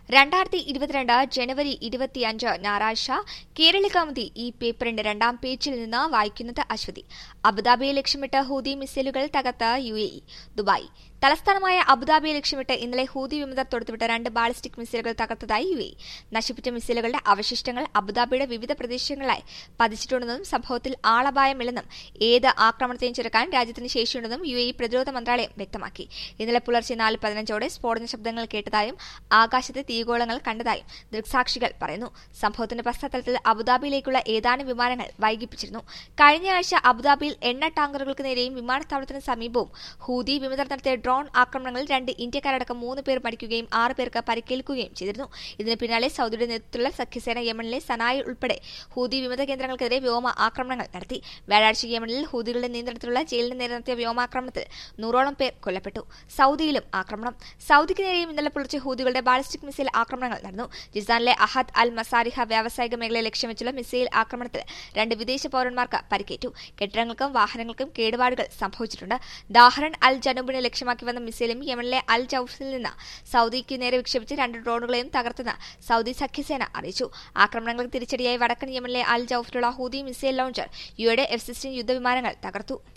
രണ്ടായിരത്തി ഇരുപത്തിരണ്ട് ജനുവരി ഇരുപത്തിയഞ്ച് ഞായറാഴ്ച കേരള കൗമുദി ഈ പേപ്പറിന്റെ രണ്ടാം പേജിൽ നിന്ന് വായിക്കുന്നത് അശ്വതി അബുദാബിയെ ലക്ഷ്യമിട്ട് ഹൂതി മിസൈലുകൾ തകർത്ത് യു എ ഇ ദുബായ് തലസ്ഥാനമായ അബുദാബിയെ ലക്ഷ്യമിട്ട് ഇന്നലെ ഹൂതി വിമതർ തൊടുത്തുവിട്ട രണ്ട് ബാലിസ്റ്റിക് മിസൈലുകൾ തകർത്തതായി യു എ നശിപ്പിച്ച മിസൈലുകളുടെ അവശിഷ്ടങ്ങൾ അബുദാബിയുടെ വിവിധ പ്രദേശങ്ങളിലായി പതിച്ചിട്ടുണ്ടെന്നും സംഭവത്തിൽ ആളപായമില്ലെന്നും ഏത് ആക്രമണത്തെയും ചെറുക്കാൻ രാജ്യത്തിന് ശേഷിയുണ്ടെന്നും യു എ പ്രതിരോധ മന്ത്രാലയം വ്യക്തമാക്കി ഇന്നലെ പുലർച്ചെ നാല് പതിനഞ്ചോടെ സ്ഫോടന ശബ്ദങ്ങൾ കേട്ടതായും ആകാശത്ത് തീഗോളങ്ങൾ കണ്ടതായും ദൃക്സാക്ഷികൾ പറയുന്നു സംഭവത്തിന്റെ പശ്ചാത്തലത്തിൽ അബുദാബിയിലേക്കുള്ള ഏതാനും വിമാനങ്ങൾ വൈകിപ്പിച്ചിരുന്നു കഴിഞ്ഞയാഴ്ച അബുദാബിയിൽ എണ്ണ ടാങ്കറുകൾക്ക് നേരെയും വിമാനത്താവളത്തിന് സമീപവും ഹൂതി വിമതർ നടത്തിയ ഡ്രോൺ ആക്രമണങ്ങളിൽ രണ്ട് ഇന്ത്യക്കാരടക്കം മൂന്ന് പേർ മരിക്കുകയും ആറ് പേർക്ക് പരിക്കേൽക്കുകയും ചെയ്തിരുന്നു ഇതിന് പിന്നാലെ സൗദിയുടെ നേതൃത്വത്തിലുള്ള സഖ്യസേന യമനിലെ സനായിൽ ഉൾപ്പെടെ ഹൂതി വിമത കേന്ദ്രങ്ങൾക്കെതിരെ വ്യോമ ആക്രമണങ്ങൾ നടത്തി വ്യാഴാഴ്ച യമനിൽ ഹൂതികളുടെ നിയന്ത്രണത്തിലുള്ള ജയിലിന് നേരെ നടത്തിയ വ്യോമാക്രമണത്തിൽ നൂറോളം പേർ കൊല്ലപ്പെട്ടു സൗദിയിലും ആക്രമണം സൗദിക്ക് നേരെയും ഇന്നലെ പുലർച്ചെ ഹൂതികളുടെ ബാലിസ്റ്റിക് മിസൈൽ ആക്രമണങ്ങൾ നടന്നു ജിസാനിലെ അഹദ് അൽ മസാരിഹ വ്യാവസായിക മേഖലയെ ലക്ഷ്യം വെച്ചുള്ള മിസൈൽ ആക്രമണത്തിൽ രണ്ട് വിദേശ പൌരന്മാർക്ക് പരിക്കേറ്റു കെട്ടിടങ്ങൾക്കും വാഹനങ്ങൾക്കും കേടുപാടുകൾ സംഭവിച്ചിട്ടുണ്ട് ദാഹറൻ അൽ ജനൂബിനെ ലക്ഷ്യമാക്കി വന്ന മിസൈലും യമനിലെ അൽ ജൌഫിൽ നിന്ന് സൗദിക്ക് നേരെ വിക്ഷേപിച്ച് രണ്ട് ഡ്രോണുകളെയും തകർത്തെന്ന് സൗദി സഖ്യസേന അറിയിച്ചു ആക്രമണങ്ങൾക്ക് തിരിച്ചടിയായി വടക്കൻ യമനിലെ അൽ ജൌഫിലുള്ള ഹൂതി മിസൈൽ ലോഞ്ചർ യുഎയുടെ എഫ് സിക്സ്റ്റീൻ യുദ്ധവിമാനങ്ങൾ തകർത്തു